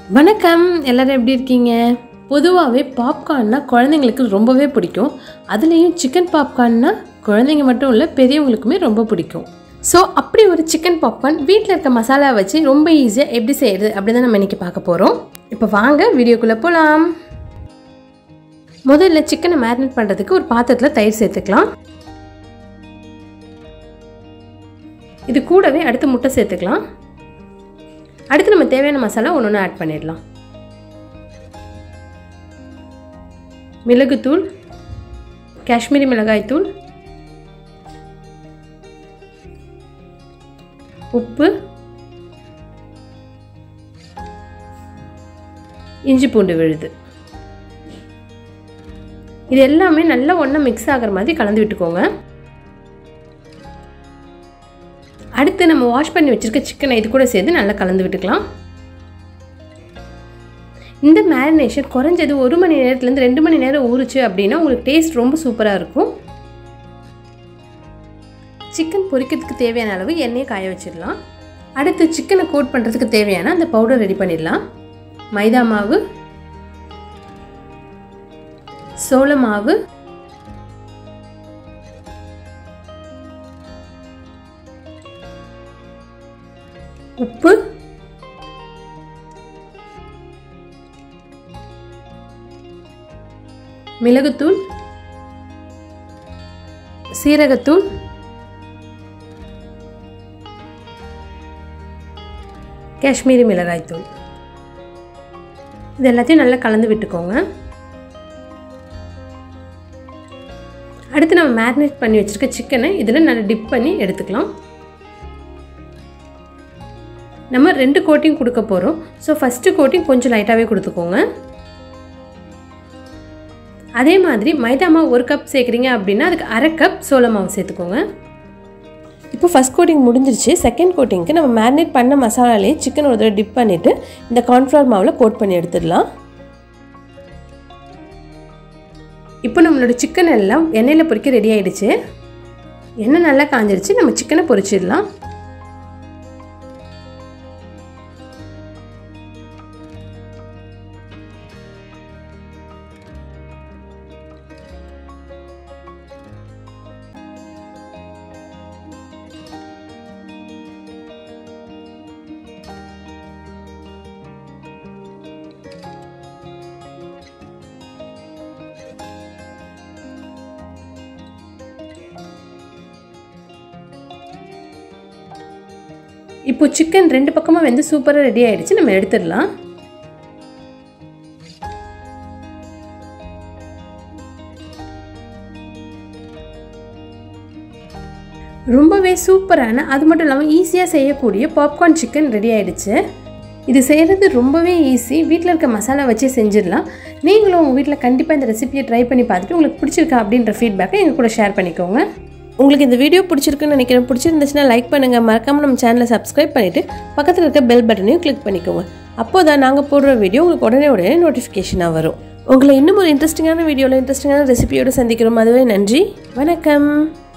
வணக்கம் எல்லாரும் எப்படி இருக்கீங்க பொதுவாகவே பாப்கார்ன்னா குழந்தைங்களுக்கு ரொம்பவே பிடிக்கும் அதுலேயும் சிக்கன் பாப்கார்ன்னா குழந்தைங்க மட்டும் இல்லை பெரியவங்களுக்குமே ரொம்ப பிடிக்கும் ஸோ அப்படி ஒரு சிக்கன் பாப்கார்ன் வீட்டில் இருக்க மசாலா வச்சு ரொம்ப ஈஸியாக எப்படி செய்யுது அப்படி தான் நம்ம இன்றைக்கி பார்க்க போகிறோம் இப்போ வாங்க வீடியோக்குள்ளே போகலாம் முதல்ல சிக்கனை மேரினேட் பண்ணுறதுக்கு ஒரு பாத்திரத்தில் தயிர் சேர்த்துக்கலாம் இது கூடவே அடுத்து முட்டை சேர்த்துக்கலாம் அடுத்து நம்ம தேவையான மசாலா ஒன்று ஒன்று ஆட் பண்ணிடலாம் மிளகுத்தூள் காஷ்மீரி மிளகாய்த்தூள் உப்பு இஞ்சி பூண்டு விழுது இது எல்லாமே நல்லா ஒன்றா மிக்ஸ் ஆகிற மாதிரி கலந்து விட்டுக்கோங்க அடுத்து நம்ம வாஷ் பண்ணி வச்சுருக்க சிக்கனை இது கூட சேர்த்து நல்லா கலந்து விட்டுக்கலாம் இந்த மேரினேஷன் குறைஞ்சது ஒரு மணி நேரத்துலேருந்து ரெண்டு மணி நேரம் ஊறுச்சு அப்படின்னா உங்களுக்கு டேஸ்ட் ரொம்ப சூப்பராக இருக்கும் சிக்கன் பொரிக்கிறதுக்கு தேவையான அளவு எண்ணெயை காய வச்சிடலாம் அடுத்து சிக்கனை கோட் பண்ணுறதுக்கு தேவையான அந்த பவுடர் ரெடி பண்ணிடலாம் மைதா மாவு சோள மாவு உப்பு மிளகுத்தூள் சீரகத்தூள் காஷ்மீரி மிளகாய்த்தூள் இது எல்லாத்தையும் நல்லா கலந்து விட்டுக்கோங்க அடுத்து நம்ம மேரினேட் பண்ணி வச்சுருக்க சிக்கனை இதில் நல்லா டிப் பண்ணி எடுத்துக்கலாம் நம்ம ரெண்டு கோட்டிங் கொடுக்க போகிறோம் ஸோ ஃபஸ்ட்டு கோட்டிங் கொஞ்சம் லைட்டாகவே கொடுத்துக்கோங்க அதே மாதிரி மைதா மாவு ஒரு கப் சேர்க்குறீங்க அப்படின்னா அதுக்கு அரை கப் சோள மாவு சேர்த்துக்கோங்க இப்போ ஃபஸ்ட் கோட்டிங் முடிஞ்சிருச்சு செகண்ட் கோட்டிங்க்கு நம்ம மேரினேட் பண்ண மசாலாலேயே சிக்கன் ஒரு தடவை டிப் பண்ணிவிட்டு இந்த கார்ன்ஃப்ளவர் மாவில் கோட் பண்ணி எடுத்துடலாம் இப்போ நம்மளோட சிக்கன் எல்லாம் எண்ணெயில் பொரிக்க ரெடி ஆகிடுச்சு எண்ணெய் நல்லா காஞ்சிருச்சு நம்ம சிக்கனை பொரிச்சிடலாம் இப்போ சிக்கன் ரெண்டு பக்கமும் வந்து சூப்பராக ரெடி ஆகிடுச்சு நம்ம எடுத்துடலாம் ரொம்பவே சூப்பரான அது மட்டும் இல்லாமல் ஈஸியாக செய்யக்கூடிய பாப்கார்ன் சிக்கன் ரெடி ஆகிடுச்சு இது செய்கிறது ரொம்பவே ஈஸி வீட்டில் இருக்க மசாலா வச்சே செஞ்சிடலாம் நீங்களும் உங்கள் வீட்டில் கண்டிப்பாக இந்த ரெசிபியை ட்ரை பண்ணி பார்த்துட்டு உங்களுக்கு பிடிச்சிருக்கா அப்படின்ற ஃபீட்பேக்கை எங்கள் கூட ஷேர் பண்ணிக்கோங்க உங்களுக்கு இந்த வீடியோ பிடிச்சிருக்குன்னு நினைக்கிறேன் பிடிச்சிருந்துச்சுன்னா லைக் பண்ணுங்கள் மறக்காமல் நம்ம சேனலை சப்ஸ்கிரைப் பண்ணிவிட்டு பக்கத்தில் இருக்க பெல் பட்டனையும் கிளிக் பண்ணிக்கோங்க அப்போ தான் நாங்கள் போடுற வீடியோ உங்களுக்கு உடனே உடனே நோட்டிஃபிகேஷனாக வரும் உங்களை இன்னும் ஒரு இன்ட்ரெஸ்டிங்கான வீடியோவில் இன்ட்ரெஸ்டிங்கான ரெசிபியோடு சந்திக்கிறோம் அதுவே நன்றி வணக்கம்